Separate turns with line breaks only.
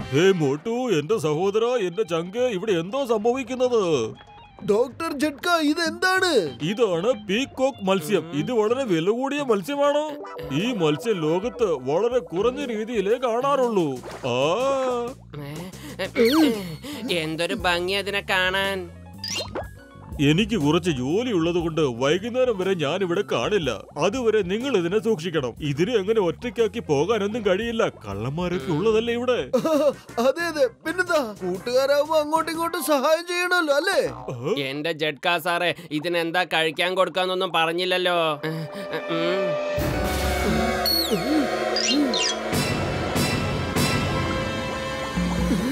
ഹേ മോട്ടു എന്റെ സഹോദര എന്റെ ചങ്ക് ഇവിടെ എന്തോ സംഭവിക്കുന്നത്
ഡോക്ടർ ജഡ്ക ഇത് എന്താണ്
ഇതാണ് പീകോക്ക് മത്സ്യം ഇത് വളരെ വില കൂടിയ മത്സ്യമാണ് ഈ മത്സ്യം ലോകത്ത് വളരെ കുറഞ്ഞ രീതിയിലേ കാണാറുള്ളൂ ആ
എന്തൊരു ഭംഗി അതിനെ കാണാൻ
എനിക്ക് കുറച്ച് ജോലി ഉള്ളത് കൊണ്ട് വൈകുന്നേരം വരെ ഞാൻ ഇവിടെ കാണില്ല അതുവരെ നിങ്ങൾ ഇതിനെ സൂക്ഷിക്കണം ഇതിനെ എങ്ങനെ ഒറ്റയ്ക്കാക്കി പോകാനൊന്നും കഴിയില്ല കള്ളന്മാരൊക്കെ ഉള്ളതല്ലേ ഇവിടെ
അതെ അതെ പിന്നെന്താ കൂട്ടുകാരാവുമ്പോ അങ്ങോട്ടും ഇങ്ങോട്ടും സഹായം ചെയ്യണമല്ലോ അല്ലേ
ആ,
എന്റെ ജഡ്കാ സാറേ ഇതിനെന്താ കഴിക്കാൻ കൊടുക്കാന്നൊന്നും പറഞ്ഞില്ലല്ലോ ഉം.